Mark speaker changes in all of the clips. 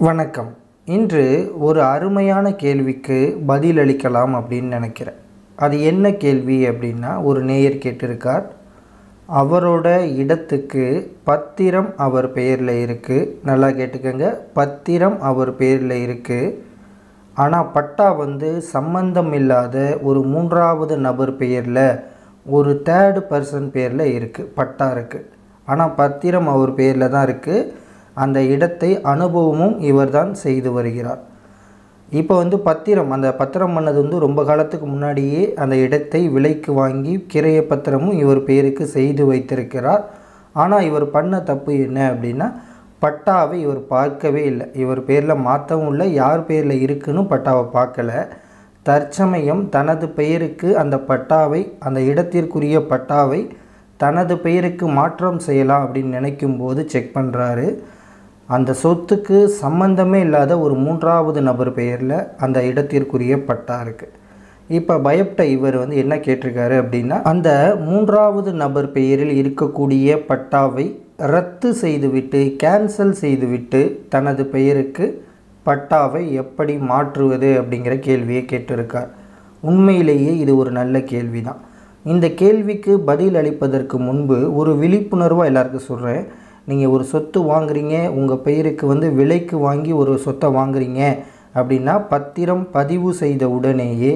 Speaker 1: வணக்கம் இன்று ஒரு அருமையான கேள்விக்கு பதில் அளிக்கலாம் அப்படின்னு நினைக்கிறேன் அது என்ன கேள்வி அப்படின்னா ஒரு நேயர் கேட்டிருக்கார் அவரோட இடத்துக்கு பத்திரம் அவர் பெயரில் இருக்குது நல்லா கேட்டுக்கோங்க பத்திரம் அவர் பெயரில் இருக்குது ஆனால் பட்டா வந்து சம்பந்தம் இல்லாத ஒரு மூன்றாவது நபர் பெயரில் ஒரு தேர்டு பர்சன் பேரில் இருக்குது பட்டா இருக்குது ஆனால் பத்திரம் அவர் பேரில் தான் இருக்குது அந்த இடத்தை அனுபவமும் இவர்தான் செய்து வருகிறார் இப்போ வந்து பத்திரம் அந்த பத்திரம் பண்ணது வந்து ரொம்ப காலத்துக்கு முன்னாடியே அந்த இடத்தை விலைக்கு வாங்கி கிரைய பத்திரமும் இவர் பேருக்கு செய்து வைத்திருக்கிறார் ஆனால் இவர் பண்ண தப்பு என்ன அப்படின்னா பட்டாவை இவர் பார்க்கவே இல்லை இவர் பேரில் மாற்றவும் இல்லை யார் பேரில் இருக்குன்னு பட்டாவை பார்க்கல தற்சமயம் தனது பெயருக்கு அந்த பட்டாவை அந்த இடத்திற்குரிய பட்டாவை தனது பெயருக்கு மாற்றம் செய்யலாம் அப்படின்னு நினைக்கும் போது செக் பண்ணுறாரு அந்த சொத்துக்கு சம்பந்தமே இல்லாத ஒரு மூன்றாவது நபர் பெயரில் அந்த இடத்திற்குரிய பட்டா இருக்குது இப்போ பயப்பட்ட இவர் வந்து என்ன கேட்டிருக்காரு அப்படின்னா அந்த மூன்றாவது நபர் பெயரில் இருக்கக்கூடிய பட்டாவை ரத்து செய்துவிட்டு கேன்சல் செய்துவிட்டு தனது பெயருக்கு பட்டாவை எப்படி மாற்றுவது அப்படிங்கிற கேள்வியை கேட்டிருக்கார் உண்மையிலேயே இது ஒரு நல்ல கேள்வி தான் இந்த கேள்விக்கு பதில் அளிப்பதற்கு முன்பு ஒரு விழிப்புணர்வாக எல்லாருக்கும் சொல்கிறேன் நீங்கள் ஒரு சொத்து வாங்குறீங்க உங்கள் பெயருக்கு வந்து விலைக்கு வாங்கி ஒரு சொத்தை வாங்குறீங்க அப்படின்னா பத்திரம் பதிவு செய்த உடனேயே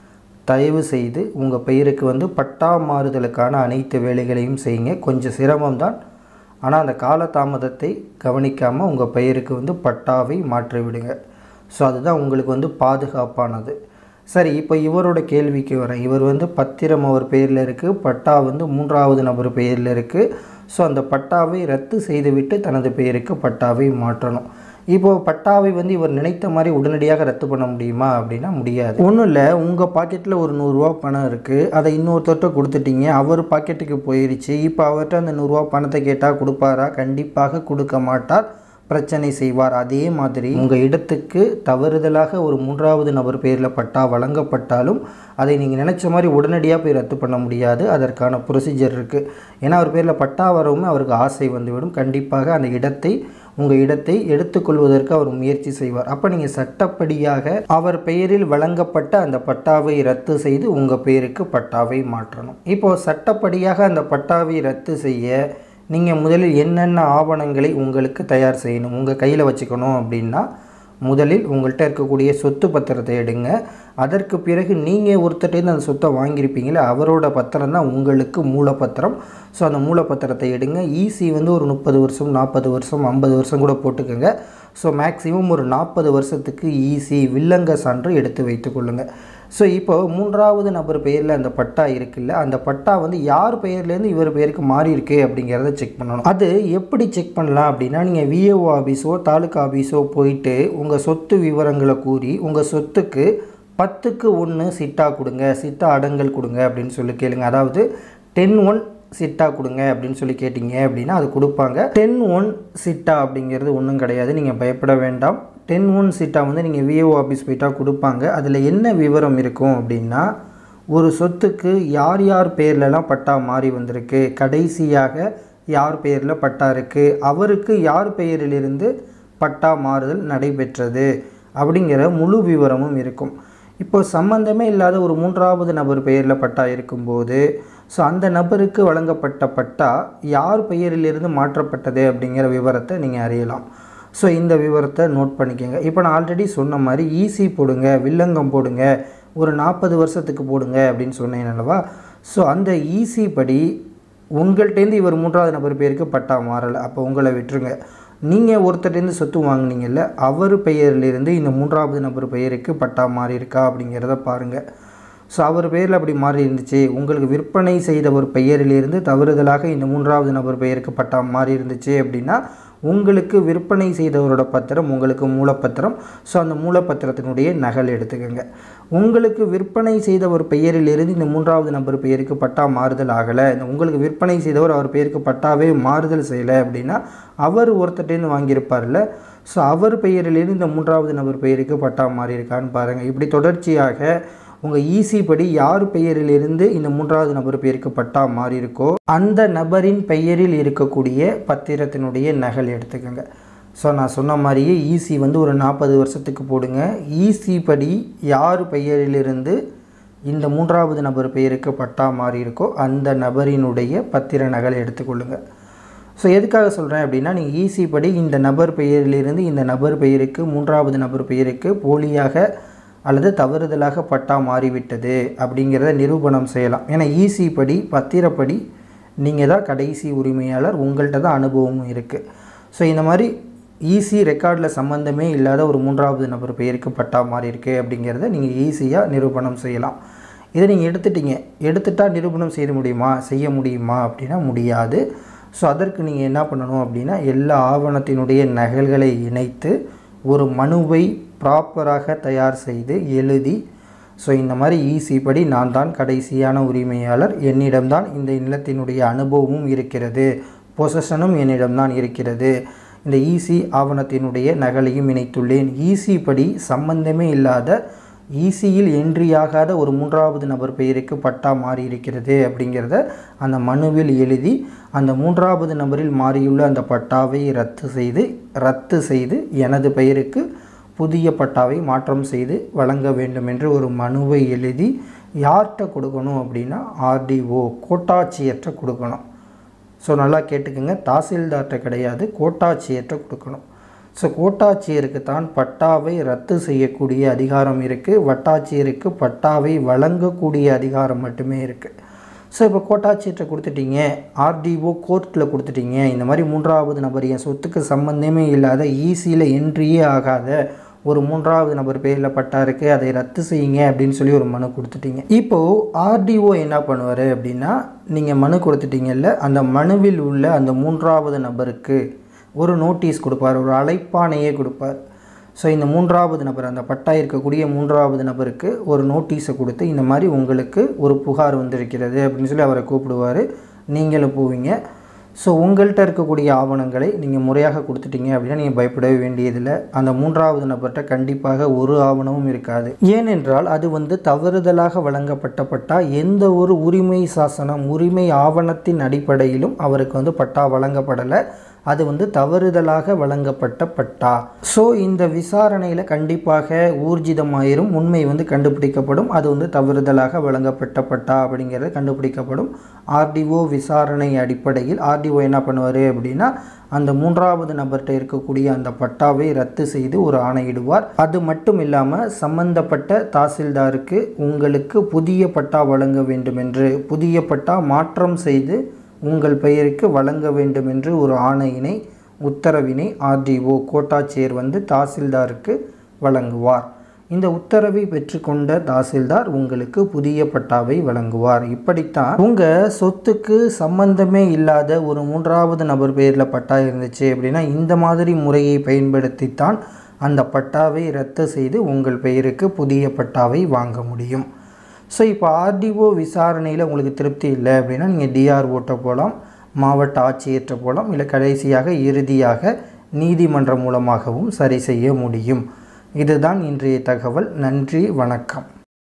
Speaker 1: தயவு செய்து உங்கள் பெயருக்கு வந்து பட்டா மாறுதலுக்கான அனைத்து வேலைகளையும் செய்யுங்க கொஞ்சம் சிரமம்தான் ஆனால் அந்த காலதாமதத்தை கவனிக்காமல் உங்கள் பெயருக்கு வந்து பட்டாவை மாற்றி விடுங்க ஸோ அதுதான் உங்களுக்கு வந்து பாதுகாப்பானது சரி இப்போ இவரோட கேள்விக்கு வரேன் இவர் வந்து பத்திரம் அவர் பெயரில் இருக்குது பட்டா வந்து மூன்றாவது நபர் பெயரில் இருக்குது ஸோ அந்த பட்டாவை ரத்து செய்துவிட்டு தனது பெயருக்கு பட்டாவை மாற்றணும் இப்போது பட்டாவை வந்து இவர் நினைத்த மாதிரி உடனடியாக ரத்து பண்ண முடியுமா அப்படின்னா முடியாது ஒன்றும் இல்லை உங்கள் பாக்கெட்டில் ஒரு நூறுரூவா பணம் இருக்குது அதை இன்னொருத்தர்கிட்ட கொடுத்துட்டீங்க அவர் பாக்கெட்டுக்கு போயிடுச்சு இப்போ அவர்கிட்ட அந்த நூறுரூவா பணத்தை கேட்டால் கொடுப்பாரா கண்டிப்பாக கொடுக்க மாட்டார் பிரச்சனை செய்வார் அதே மாதிரி உங்கள் இடத்துக்கு தவறுதலாக ஒரு மூன்றாவது நபர் பேரில் பட்டா வழங்கப்பட்டாலும் அதை நீங்கள் நினச்ச மாதிரி உடனடியாக போய் ரத்து பண்ண முடியாது அதற்கான ப்ரொசீஜர் இருக்குது ஏன்னா அவர் பேரில் பட்டா வரவுமே அவருக்கு ஆசை வந்துவிடும் கண்டிப்பாக அந்த இடத்தை உங்கள் இடத்தை எடுத்துக்கொள்வதற்கு அவர் முயற்சி செய்வார் அப்போ நீங்கள் சட்டப்படியாக அவர் பெயரில் வழங்கப்பட்ட அந்த பட்டாவை ரத்து செய்து உங்கள் பெயருக்கு பட்டாவை மாற்றணும் இப்போது சட்டப்படியாக அந்த பட்டாவை ரத்து செய்ய நீங்கள் முதலில் என்னென்ன ஆவணங்களை உங்களுக்கு தயார் செய்யணும் உங்கள் கையில் வச்சுக்கணும் அப்படின்னா முதலில் உங்கள்கிட்ட இருக்கக்கூடிய சொத்து பத்திரத்தை எடுங்க அதற்கு பிறகு நீங்கள் ஒருத்தர்கிட்ட அந்த சொத்தை வாங்கியிருப்பீங்களே அவரோட பத்திரம் தான் உங்களுக்கு மூலப்பத்திரம் ஸோ அந்த மூலப்பத்திரத்தை எடுங்க ஈசி வந்து ஒரு முப்பது வருஷம் நாற்பது வருஷம் ஐம்பது வருஷம் கூட போட்டுக்கோங்க ஸோ மேக்ஸிமம் ஒரு நாற்பது வருஷத்துக்கு ஈசி வில்லங்க சான்று எடுத்து வைத்துக்கொள்ளுங்கள் ஸோ இப்போ மூன்றாவது நபர் பெயரில் அந்த பட்டா இருக்குல்ல அந்த பட்டா வந்து யார் பெயர்லேருந்து இவர் பெயருக்கு மாறி இருக்கு அப்படிங்கிறத செக் பண்ணணும் அது எப்படி செக் பண்ணலாம் அப்படின்னா நீங்கள் விஏஓ ஆஃபீஸோ தாலுக்கா ஆஃபீஸோ போயிட்டு உங்கள் சொத்து விவரங்களை கூறி உங்கள் சொத்துக்கு பத்துக்கு ஒன்று சிட்டா கொடுங்க சிட்டா அடங்கல் கொடுங்க அப்படின்னு சொல்லி கேளுங்க அதாவது டென் ஒன் சிட்டா கொடுங்க அப்படின்னு சொல்லி கேட்டிங்க அப்படின்னா அது கொடுப்பாங்க டென் ஒன் சிட்டா அப்படிங்கிறது ஒன்றும் கிடையாது நீங்கள் பயப்பட வேண்டாம் டென் ஒன் சிட்டா வந்து நீங்கள் விஏஓ ஆஃபீஸ் போயிட்டா கொடுப்பாங்க அதில் என்ன விவரம் இருக்கும் அப்படின்னா ஒரு சொத்துக்கு யார் யார் பேர்லலாம் பட்டா மாறி வந்திருக்கு கடைசியாக யார் பெயரில் பட்டா இருக்குது அவருக்கு யார் பெயரிலிருந்து பட்டா மாறுதல் நடைபெற்றது அப்படிங்கிற முழு விவரமும் இருக்கும் இப்போ சம்பந்தமே இல்லாத ஒரு மூன்றாவது நபர் பெயரில் பட்டா இருக்கும்போது ஸோ அந்த நபருக்கு வழங்கப்பட்ட பட்டா யார் பெயரிலிருந்து மாற்றப்பட்டது அப்படிங்கிற விவரத்தை நீங்கள் அறியலாம் ஸோ இந்த விவரத்தை நோட் பண்ணிக்கோங்க இப்போ நான் ஆல்ரெடி சொன்ன மாதிரி ஈசி போடுங்க வில்லங்கம் போடுங்க ஒரு நாற்பது வருஷத்துக்கு போடுங்க அப்படின்னு சொன்னேன் அல்லவா ஸோ அந்த ஈசி படி உங்கள்கிட்டேருந்து இவர் மூன்றாவது நபர் பேருக்கு பட்டா மாறலை அப்போ உங்களை விட்டுருங்க நீங்கள் ஒருத்தர்டேருந்து சொத்து வாங்கினீங்கல்ல அவர் பெயரிலிருந்து இந்த மூன்றாவது நபர் பெயருக்கு பட்டா மாறி இருக்கா அப்படிங்கிறத பாருங்கள் ஸோ அவர் பெயரில் அப்படி மாறி இருந்துச்சு உங்களுக்கு விற்பனை செய்தவர் பெயரிலிருந்து தவறுதலாக இந்த மூன்றாவது நபர் பெயருக்கு பட்டா மாறி இருந்துச்சு அப்படின்னா உங்களுக்கு விற்பனை செய்தவரோட பத்திரம் உங்களுக்கு மூலப்பத்திரம் ஸோ அந்த மூலப்பத்திரத்தினுடைய நகல் எடுத்துக்கோங்க உங்களுக்கு விற்பனை செய்தவர் பெயரிலிருந்து இந்த மூன்றாவது நபர் பெயருக்கு பட்டா மாறுதல் ஆகலை இந்த உங்களுக்கு விற்பனை செய்தவர் அவர் பெயருக்கு பட்டாவே மாறுதல் செய்யலை அப்படின்னா அவர் ஒருத்தட்டேருந்து வாங்கியிருப்பார்ல ஸோ அவர் பெயரிலிருந்து இந்த மூன்றாவது நபர் பெயருக்கு பட்டா மாறி இருக்கான்னு பாருங்கள் இப்படி தொடர்ச்சியாக உங்கள் ஈசி படி யார் பெயரிலிருந்து இந்த மூன்றாவது நபர் பெயருக்கு பட்டா மாறி இருக்கோ அந்த நபரின் பெயரில் இருக்கக்கூடிய பத்திரத்தினுடைய நகல் எடுத்துக்கோங்க ஸோ நான் சொன்ன மாதிரியே ஈசி வந்து ஒரு நாற்பது வருஷத்துக்கு போடுங்க ஈசி படி யார் பெயரிலிருந்து இந்த மூன்றாவது நபர் பெயருக்கு பட்டா மாறி இருக்கோ அந்த நபரினுடைய பத்திர நகலை எடுத்துக்கொள்ளுங்கள் ஸோ எதுக்காக சொல்கிறேன் அப்படின்னா நீங்கள் ஈசி படி இந்த நபர் பெயரிலிருந்து இந்த நபர் பெயருக்கு மூன்றாவது நபர் பெயருக்கு போலியாக அல்லது தவறுதலாக பட்டா மாறிவிட்டது அப்படிங்கிறத நிரூபணம் செய்யலாம் ஏன்னா ஈசி படி பத்திரப்படி நீங்கள் தான் கடைசி உரிமையாளர் உங்கள்கிட்ட தான் அனுபவமும் இருக்குது ஸோ இந்த மாதிரி ஈஸி ரெக்கார்டில் சம்மந்தமே இல்லாத ஒரு மூன்றாவது நபர் பெயருக்கு பட்டா மாறி இருக்கு அப்படிங்கிறத நீங்கள் ஈஸியாக நிரூபணம் செய்யலாம் இதை நீங்கள் எடுத்துட்டீங்க எடுத்துட்டால் நிரூபணம் செய்ய முடியுமா செய்ய முடியுமா அப்படின்னா முடியாது ஸோ அதற்கு நீங்கள் என்ன பண்ணணும் அப்படின்னா எல்லா ஆவணத்தினுடைய நகல்களை இணைத்து ஒரு மனுவை ப்ராப்பராக தயார் செய்து எழுதி ஸோ இந்த மாதிரி ஈஸி படி நான் தான் கடைசியான உரிமையாளர் என்னிடம்தான் இந்த நிலத்தினுடைய அனுபவமும் இருக்கிறது பொசஷனும் என்னிடம்தான் இருக்கிறது இந்த ஈசி ஆவணத்தினுடைய நகலையும் இணைத்துள்ளேன் ஈசி படி சம்பந்தமே இல்லாத ஈசியில் என்ட்ரியாகாத ஒரு மூன்றாவது நபர் பெயருக்கு பட்டா மாறி இருக்கிறது அப்படிங்கிறத அந்த மனுவில் எழுதி அந்த மூன்றாவது நபரில் மாறியுள்ள அந்த பட்டாவை ரத்து செய்து ரத்து செய்து எனது பெயருக்கு புதிய பட்டாவை மாற்றம் செய்து வழங்க வேண்டும் என்று ஒரு மனுவை எழுதி யார்கிட்ட கொடுக்கணும் அப்படின்னா ஆர்டிஓ கோட்டாட்சியர்கிட்ட கொடுக்கணும் ஸோ நல்லா கேட்டுக்கோங்க தாசில்தார்கிட்ட கிடையாது கோட்டாட்சியர்கிட்ட கொடுக்கணும் ஸோ கோட்டாட்சியருக்கு தான் பட்டாவை ரத்து செய்யக்கூடிய அதிகாரம் இருக்குது வட்டாட்சியருக்கு பட்டாவை வழங்கக்கூடிய அதிகாரம் மட்டுமே இருக்குது ஸோ இப்போ கோட்டாட்சியர்கிட்ட கொடுத்துட்டீங்க ஆர்டிஓ கோர்ட்டில் கொடுத்துட்டீங்க இந்த மாதிரி மூன்றாவது நபர் என் சொத்துக்கு சம்பந்தமே இல்லாத ஈஸியில் என்ட்ரியே ஆகாத ஒரு மூன்றாவது நபர் பேரில் பட்டா இருக்குது அதை ரத்து செய்யுங்க அப்படின்னு சொல்லி ஒரு மனு கொடுத்துட்டீங்க இப்போது ஆர்டிஓ என்ன பண்ணுவார் அப்படின்னா நீங்கள் மனு கொடுத்துட்டீங்கல்ல அந்த மனுவில் உள்ள அந்த மூன்றாவது நபருக்கு ஒரு நோட்டீஸ் கொடுப்பார் ஒரு அழைப்பானையே கொடுப்பார் ஸோ இந்த மூன்றாவது நபர் அந்த பட்டா இருக்கக்கூடிய மூன்றாவது நபருக்கு ஒரு நோட்டீஸை கொடுத்து இந்த மாதிரி உங்களுக்கு ஒரு புகார் வந்திருக்கிறது அப்படின்னு சொல்லி அவரை கூப்பிடுவார் நீங்களும் போவீங்க ஸோ உங்கள்கிட்ட இருக்கக்கூடிய ஆவணங்களை நீங்கள் முறையாக கொடுத்துட்டீங்க அப்படின்னா நீங்கள் பயப்படவே வேண்டியதில்லை அந்த மூன்றாவது நபர்கிட்ட கண்டிப்பாக ஒரு ஆவணமும் இருக்காது ஏனென்றால் அது வந்து தவறுதலாக வழங்கப்பட்ட பட்டா எந்த ஒரு உரிமை சாசனம் உரிமை ஆவணத்தின் அடிப்படையிலும் அவருக்கு வந்து பட்டா வழங்கப்படலை அது வந்து தவறுதலாக வழங்கப்பட்ட பட்டா ஸோ இந்த விசாரணையில் கண்டிப்பாக ஊர்ஜிதமாயிரும் உண்மை வந்து கண்டுபிடிக்கப்படும் அது வந்து தவறுதலாக வழங்கப்பட்ட பட்டா அப்படிங்கிறது கண்டுபிடிக்கப்படும் ஆர்டிஓ விசாரணை அடிப்படையில் ஆர்டிஓ என்ன பண்ணுவார் அப்படின்னா அந்த மூன்றாவது நபர்கிட்ட இருக்கக்கூடிய அந்த பட்டாவை ரத்து செய்து ஒரு ஆணையிடுவார் அது மட்டும் இல்லாமல் சம்பந்தப்பட்ட தாசில்தாருக்கு உங்களுக்கு புதிய பட்டா வழங்க வேண்டும் என்று புதிய பட்டா மாற்றம் செய்து உங்கள் பெயருக்கு வழங்க வேண்டும் என்று ஒரு ஆணையினை உத்தரவினை ஆர்டிஓ கோட்டாட்சியர் வந்து தாசில்தாருக்கு வழங்குவார் இந்த உத்தரவை பெற்றுக்கொண்ட தாசில்தார் உங்களுக்கு புதிய பட்டாவை வழங்குவார் இப்படித்தான் உங்கள் சொத்துக்கு சம்பந்தமே இல்லாத ஒரு மூன்றாவது நபர் பெயரில் பட்டா இருந்துச்சு அப்படின்னா இந்த மாதிரி முறையை பயன்படுத்தித்தான் அந்த பட்டாவை ரத்து செய்து உங்கள் பெயருக்கு புதிய பட்டாவை வாங்க முடியும் ஸோ இப்போ ஆர்டிஓ விசாரணையில் உங்களுக்கு திருப்தி இல்லை அப்படின்னா நீங்கள் டிஆர்ஓட்ட போகலாம் மாவட்ட ஆட்சியர்கிட்ட போகலாம் இல்லை கடைசியாக இறுதியாக நீதிமன்றம் மூலமாகவும் சரி செய்ய முடியும் இதுதான் இன்றைய தகவல் நன்றி வணக்கம்